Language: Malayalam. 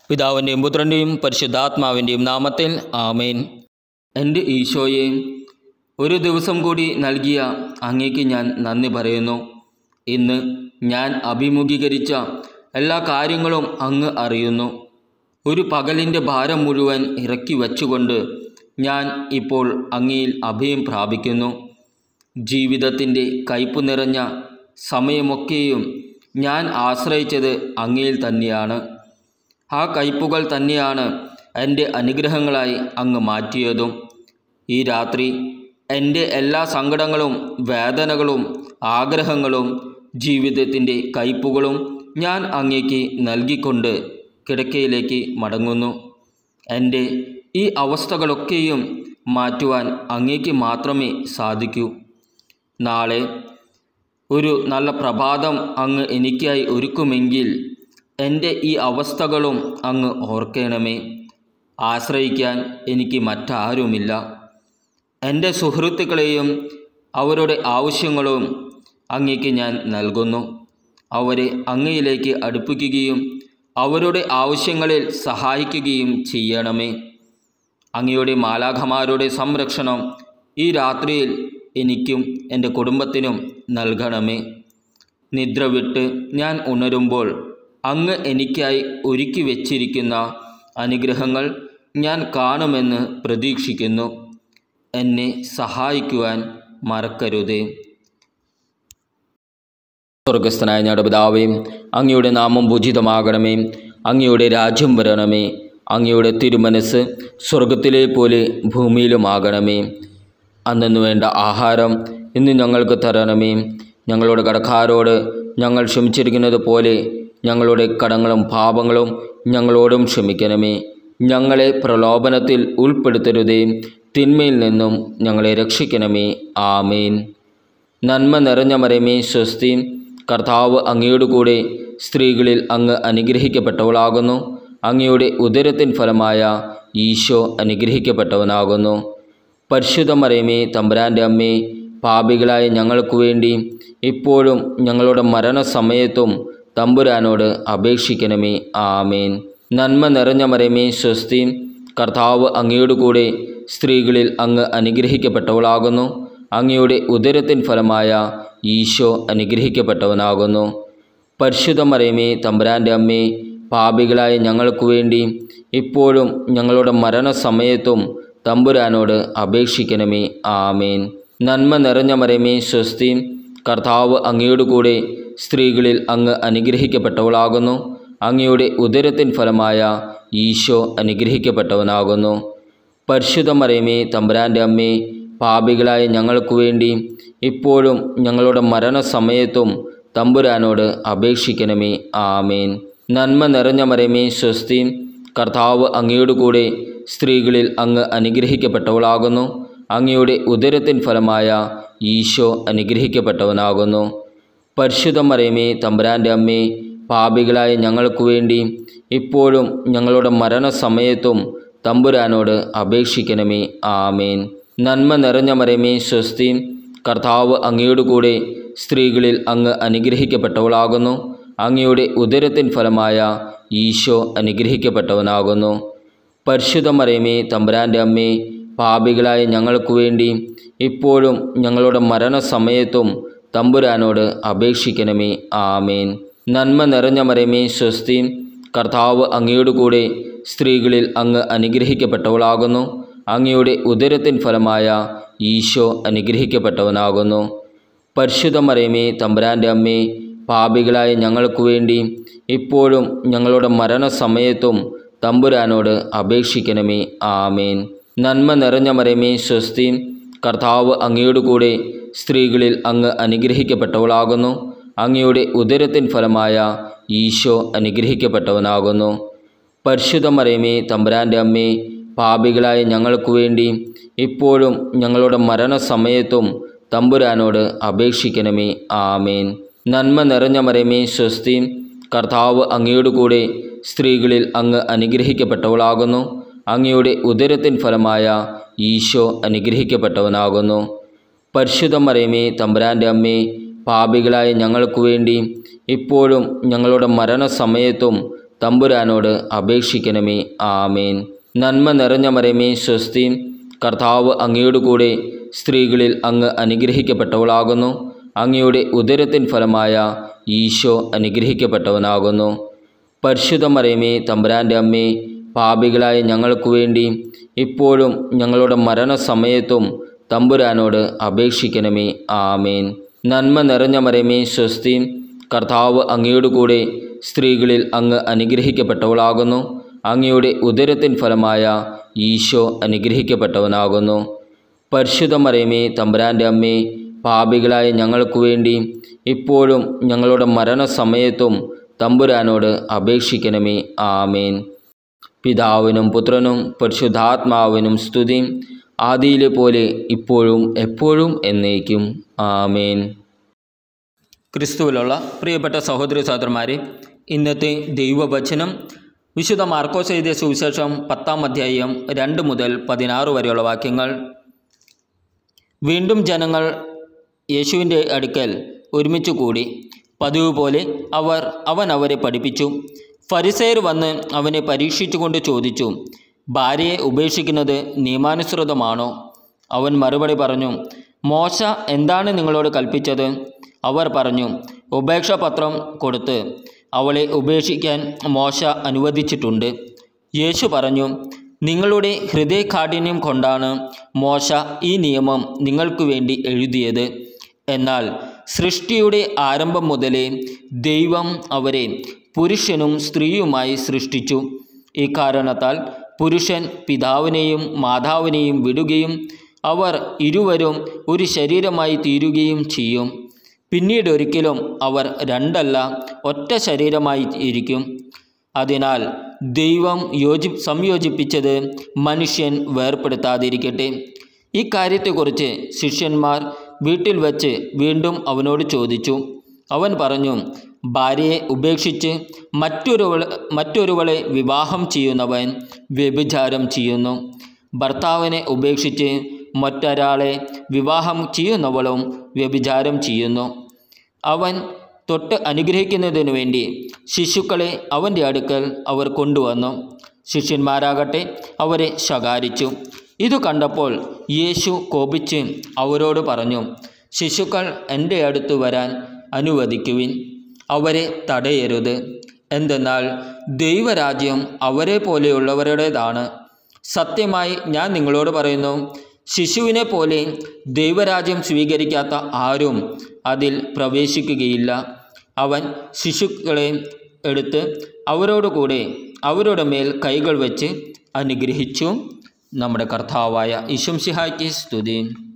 പിതാവിൻ്റെയും പുത്രൻ്റെയും പരിശുദ്ധാത്മാവിൻ്റെയും നാമത്തിൽ ആമേൻ എൻ്റെ ഈശോയെ ഒരു ദിവസം കൂടി നൽകിയ അങ്ങേക്ക് ഞാൻ നന്ദി പറയുന്നു ഇന്ന് ഞാൻ അഭിമുഖീകരിച്ച എല്ലാ കാര്യങ്ങളും അങ്ങ് അറിയുന്നു ഒരു പകലിൻ്റെ ഭാരം മുഴുവൻ ഇറക്കി വച്ചുകൊണ്ട് ഞാൻ ഇപ്പോൾ അങ്ങയിൽ അഭയം പ്രാപിക്കുന്നു ജീവിതത്തിൻ്റെ കയ്പു നിറഞ്ഞ സമയമൊക്കെയും ഞാൻ ആശ്രയിച്ചത് അങ്ങയിൽ തന്നെയാണ് ആ കയ്പുകൾ തന്നെയാണ് എൻ്റെ അനുഗ്രഹങ്ങളായി അങ്ങ് മാറ്റിയതും ഈ രാത്രി എൻ്റെ എല്ലാ സങ്കടങ്ങളും വേദനകളും ആഗ്രഹങ്ങളും ജീവിതത്തിൻ്റെ കയ്പുകളും ഞാൻ അങ്ങേക്ക് നൽകിക്കൊണ്ട് കിടക്കയിലേക്ക് മടങ്ങുന്നു എൻ്റെ ഈ അവസ്ഥകളൊക്കെയും മാറ്റുവാൻ അങ്ങേക്ക് മാത്രമേ സാധിക്കൂ നാളെ ഒരു നല്ല പ്രഭാതം അങ്ങ് എനിക്കായി ഒരുക്കുമെങ്കിൽ എൻ്റെ ഈ അവസ്ഥകളും അങ്ങ് ഓർക്കണമേ ആശ്രയിക്കാൻ എനിക്ക് മറ്റാരുമില്ല എൻ്റെ സുഹൃത്തുക്കളെയും അവരുടെ ആവശ്യങ്ങളും അങ്ങേക്ക് ഞാൻ നൽകുന്നു അവരെ അങ്ങയിലേക്ക് അടുപ്പിക്കുകയും അവരുടെ ആവശ്യങ്ങളിൽ സഹായിക്കുകയും ചെയ്യണമേ അങ്ങയുടെ മാലാഖമാരുടെ സംരക്ഷണം ഈ രാത്രിയിൽ എനിക്കും എൻ്റെ കുടുംബത്തിനും നൽകണമേ നിദ്ര വിട്ട് ഞാൻ ഉണരുമ്പോൾ അങ്ങ് എനിക്കായി ഒരുക്കി വച്ചിരിക്കുന്ന അനുഗ്രഹങ്ങൾ ഞാൻ കാണുമെന്ന് പ്രതീക്ഷിക്കുന്നു എന്നെ സഹായിക്കുവാൻ മറക്കരുതേ സ്വർഗസ്ഥനായ ഞങ്ങളുടെ പിതാവേ അങ്ങയുടെ നാമം പൂജിതമാകണമേ അങ്ങയുടെ രാജ്യം വരണമേ അങ്ങയുടെ തിരുമനസ് സ്വർഗത്തിലെ പോലെ ഭൂമിയിലുമാകണമേ അന്നു വേണ്ട ആഹാരം ഇന്ന് ഞങ്ങൾക്ക് തരണമേ ഞങ്ങളുടെ കടക്കാരോട് ഞങ്ങൾ ക്ഷമിച്ചിരിക്കുന്നത് പോലെ ഞങ്ങളുടെ കടങ്ങളും പാപങ്ങളും ഞങ്ങളോടും ക്ഷമിക്കണമേ ഞങ്ങളെ പ്രലോഭനത്തിൽ ഉൾപ്പെടുത്തരുതേ തിന്മയിൽ നിന്നും ഞങ്ങളെ രക്ഷിക്കണമേ ആമേൻ നന്മ നിറഞ്ഞ മരമേ സ്വസ്തി കർത്താവ് അങ്ങയുടെ കൂടെ സ്ത്രീകളിൽ അങ്ങ് അനുഗ്രഹിക്കപ്പെട്ടവളാകുന്നു അങ്ങയുടെ ഉദരത്തിൻ ഫലമായ ഈശോ അനുഗ്രഹിക്കപ്പെട്ടവനാകുന്നു പരിശുദ്ധ മരമേ തമ്പുരാൻ്റെ അമ്മേ പാപികളായ ഞങ്ങൾക്ക് വേണ്ടി ഇപ്പോഴും ഞങ്ങളുടെ മരണസമയത്തും തമ്പുരാനോട് അപേക്ഷിക്കണമേ ആമേൻ നന്മ നിറഞ്ഞ മരമേ സ്വസ്തി കർത്താവ് അങ്ങയുടെ കൂടെ സ്ത്രീകളിൽ അങ്ങ് അനുഗ്രഹിക്കപ്പെട്ടവളാകുന്നു അങ്ങയുടെ ഉദരത്തിൻ ഫലമായ ഈശോ അനുഗ്രഹിക്കപ്പെട്ടവനാകുന്നു പരിശുദ്ധ മരമേ തമ്പുരാൻ്റെ അമ്മേ പാപികളായ ഞങ്ങൾക്ക് വേണ്ടി ഇപ്പോഴും ഞങ്ങളുടെ മരണസമയത്തും തമ്പുരാനോട് അപേക്ഷിക്കണമേ ആമേൻ നന്മ നിറഞ്ഞ മരമേ സ്വസ്തി കർത്താവ് അങ്ങയുടെ കൂടെ സ്ത്രീകളിൽ അങ്ങ് അനുഗ്രഹിക്കപ്പെട്ടവളാകുന്നു അങ്ങയുടെ ഉദരത്തിൻ ഫലമായ ഈശോ അനുഗ്രഹിക്കപ്പെട്ടവനാകുന്നു പരിശുദ്ധ മരമേ തമ്പുരാൻ്റെ അമ്മേ പാപികളായ ഞങ്ങൾക്ക് വേണ്ടി ഇപ്പോഴും ഞങ്ങളുടെ മരണസമയത്തും തമ്പുരാനോട് അപേക്ഷിക്കണമേ ആമേൻ നന്മ നിറഞ്ഞ മരമേ സ്വസ്തി കർത്താവ് അങ്ങയുടെ കൂടെ സ്ത്രീകളിൽ അങ്ങ് അനുഗ്രഹിക്കപ്പെട്ടവളാകുന്നു അങ്ങയുടെ ഉദരത്തിൻ ഫലമായ ഈശോ അനുഗ്രഹിക്കപ്പെട്ടവനാകുന്നു പരിശുദ്ധ മരമേ തമ്പുരാൻ്റെ അമ്മേ പാപികളായ ഞങ്ങൾക്ക് വേണ്ടി ഇപ്പോഴും ഞങ്ങളുടെ മരണസമയത്തും തമ്പുരാനോട് അപേക്ഷിക്കണമേ ആമേൻ നന്മ നിറഞ്ഞ മരമേ സ്വസ്തി കർത്താവ് അങ്ങയുടെ കൂടെ സ്ത്രീകളിൽ അങ്ങ് അനുഗ്രഹിക്കപ്പെട്ടവളാകുന്നു അങ്ങയുടെ ഉദരത്തിൻ ഫലമായ ഈശോ അനുഗ്രഹിക്കപ്പെട്ടവനാകുന്നു പരിശുദ്ധ മരമേ തമ്പുരാൻ്റെ അമ്മേ പാപികളായ ഞങ്ങൾക്ക് വേണ്ടി ഇപ്പോഴും ഞങ്ങളുടെ മരണസമയത്തും തമ്പുരാനോട് അപേക്ഷിക്കണമേ ആമേൻ നന്മ നിറഞ്ഞ മരമേ സ്വസ്തി കർത്താവ് അങ്ങയുടെ കൂടെ സ്ത്രീകളിൽ അങ്ങ് അനുഗ്രഹിക്കപ്പെട്ടവളാകുന്നു അങ്ങയുടെ ഉദരത്തിൻ ഫലമായ ഈശോ അനുഗ്രഹിക്കപ്പെട്ടവനാകുന്നു പരിശുദ്ധ മരമേ തമ്പുരാൻ്റെ അമ്മേ പാപികളായ ഞങ്ങൾക്ക് വേണ്ടി ഇപ്പോഴും ഞങ്ങളുടെ മരണസമയത്തും തമ്പുരാനോട് അപേക്ഷിക്കണമേ ആമേൻ നന്മ നിറഞ്ഞ മരമേ സ്വസ്തി കർത്താവ് അങ്ങയുടെ കൂടെ സ്ത്രീകളിൽ അങ്ങ് അനുഗ്രഹിക്കപ്പെട്ടവളാകുന്നു അങ്ങയുടെ ഉദരത്തിൻ ഫലമായ ഈശോ അനുഗ്രഹിക്കപ്പെട്ടവനാകുന്നു പരിശുദ്ധ മരമേ തമ്പുരാൻ്റെ അമ്മേ പാപികളായ ഞങ്ങൾക്ക് വേണ്ടി ഇപ്പോഴും ഞങ്ങളുടെ മരണസമയത്തും തമ്പുരാനോട് അപേക്ഷിക്കണമേ ആമേൻ നന്മ നിറഞ്ഞ മരമേ സ്വസ്തി കർത്താവ് അങ്ങയുടെ കൂടെ സ്ത്രീകളിൽ അങ്ങ് അനുഗ്രഹിക്കപ്പെട്ടവളാകുന്നു അങ്ങയുടെ ഉദരത്തിൻ ഫലമായ ഈശോ അനുഗ്രഹിക്കപ്പെട്ടവനാകുന്നു പരിശുദ്ധ മരമേ തമ്പുരാൻ്റെ അമ്മേ പാപികളായ ഞങ്ങൾക്ക് വേണ്ടി ഇപ്പോഴും ഞങ്ങളുടെ മരണസമയത്തും തമ്പുരാനോട് അപേക്ഷിക്കണമേ ആമേൻ നന്മ നിറഞ്ഞ മരമേ സ്വസ്തി കർത്താവ് അങ്ങയോട് കൂടെ സ്ത്രീകളിൽ അങ്ങ് അനുഗ്രഹിക്കപ്പെട്ടവളാകുന്നു അങ്ങയുടെ ഉദരത്തിൻ ഫലമായ ഈശോ അനുഗ്രഹിക്കപ്പെട്ടവനാകുന്നു പരിശുദ്ധ മറിയമേ തമ്പുരാൻ്റെ അമ്മേ പാപികളായ ഞങ്ങൾക്ക് വേണ്ടി ഇപ്പോഴും ഞങ്ങളുടെ മരണസമയത്തും തമ്പുരാനോട് അപേക്ഷിക്കണമേ ആമേൻ നന്മ നിറഞ്ഞ മറിയമേ സ്വസ്തി കർത്താവ് അങ്ങയോട് കൂടെ സ്ത്രീകളിൽ അങ്ങ് അനുഗ്രഹിക്കപ്പെട്ടവളാകുന്നു അങ്ങയുടെ ഉദരത്തിൻ ഫലമായ ഈശോ അനുഗ്രഹിക്കപ്പെട്ടവനാകുന്നു പരിശുദ്ധ മറിയമേ തമ്പുരാൻ്റെ അമ്മേ പാപികളായ ഞങ്ങൾക്ക് വേണ്ടി ഇപ്പോഴും ഞങ്ങളുടെ മരണസമയത്തും തമ്പുരാനോട് അപേക്ഷിക്കണമേ ആമേൻ പിതാവിനും പുത്രനും പരിശുദ്ധാത്മാവിനും സ്തുതി ആദിയിലെ പോലെ ഇപ്പോഴും എപ്പോഴും എന്നേക്കും ആമേൻ ക്രിസ്തുവിലുള്ള പ്രിയപ്പെട്ട സഹോദരി സഹോദരന്മാരെ ഇന്നത്തെ ദൈവവചനം വിശുദ്ധ മാർക്കോസ് എഴുതിയ സുവിശേഷം പത്താം അധ്യായം രണ്ട് മുതൽ പതിനാറ് വരെയുള്ള വാക്യങ്ങൾ വീണ്ടും ജനങ്ങൾ യേശുവിൻ്റെ അടുക്കൽ ഒരുമിച്ച് കൂടി പതിവ് പോലെ അവർ അവൻ അവരെ പഠിപ്പിച്ചു ഫരിസയർ വന്ന് അവനെ പരീക്ഷിച്ചുകൊണ്ട് ചോദിച്ചു ഭാര്യയെ ഉപേക്ഷിക്കുന്നത് നിയമാനുസൃതമാണോ അവൻ മറുപടി പറഞ്ഞു മോശ എന്താണ് നിങ്ങളോട് കൽപ്പിച്ചത് അവർ പറഞ്ഞു ഉപേക്ഷാപത്രം കൊടുത്ത് അവളെ ഉപേക്ഷിക്കാൻ മോശ അനുവദിച്ചിട്ടുണ്ട് യേശു പറഞ്ഞു നിങ്ങളുടെ ഹൃദയകാഠിന്യം കൊണ്ടാണ് മോശ ഈ നിയമം നിങ്ങൾക്ക് വേണ്ടി എഴുതിയത് എന്നാൽ സൃഷ്ടിയുടെ ആരംഭം മുതലേ ദൈവം അവരെ പുരുഷനും സ്ത്രീയുമായി സൃഷ്ടിച്ചു ഇക്കാരണത്താൽ പുരുഷൻ പിതാവിനെയും മാതാവിനെയും വിടുകയും അവർ ഇരുവരും ഒരു ശരീരമായി തീരുകയും ചെയ്യും പിന്നീട് ഒരിക്കലും അവർ രണ്ടല്ല ഒറ്റ ശരീരമായി ഇരിക്കും അതിനാൽ ദൈവം യോജി സംയോജിപ്പിച്ചത് മനുഷ്യൻ വേർപ്പെടുത്താതിരിക്കട്ടെ ഈ കാര്യത്തെക്കുറിച്ച് ശിഷ്യന്മാർ വീട്ടിൽ വച്ച് വീണ്ടും അവനോട് ചോദിച്ചു അവൻ പറഞ്ഞു ഭാര്യയെ ഉപേക്ഷിച്ച് മറ്റൊരുവളെ മറ്റൊരുവളെ വിവാഹം ചെയ്യുന്നവൻ വ്യഭിചാരം ചെയ്യുന്നു ഭർത്താവിനെ ഉപേക്ഷിച്ച് മറ്റൊരാളെ വിവാഹം ചെയ്യുന്നവളും വ്യഭിചാരം ചെയ്യുന്നു അവൻ തൊട്ട് അനുഗ്രഹിക്കുന്നതിനു വേണ്ടി ശിശുക്കളെ അവൻ്റെ അടുക്കൽ അവർ കൊണ്ടുവന്നു ശിഷ്യന്മാരാകട്ടെ അവരെ ശകാരിച്ചു ഇതു കണ്ടപ്പോൾ യേശു കോപിച്ച് അവരോട് പറഞ്ഞു ശിശുക്കൾ എൻ്റെ അടുത്ത് വരാൻ അനുവദിക്കുവിൻ അവരെ തടയരുത് എന്തെന്നാൽ ദൈവരാജ്യം അവരെ പോലെയുള്ളവരുടേതാണ് സത്യമായി ഞാൻ നിങ്ങളോട് പറയുന്നു ശിശുവിനെ പോലെ ദൈവരാജ്യം സ്വീകരിക്കാത്ത ആരും അതിൽ പ്രവേശിക്കുകയില്ല അവൻ ശിശുക്കളെ എടുത്ത് അവരോട് കൂടെ അവരുടെ മേൽ കൈകൾ വെച്ച് അനുഗ്രഹിച്ചു നമ്മുടെ കർത്താവായ ഇശംസിഹായ്ക്ക് സ്തുതി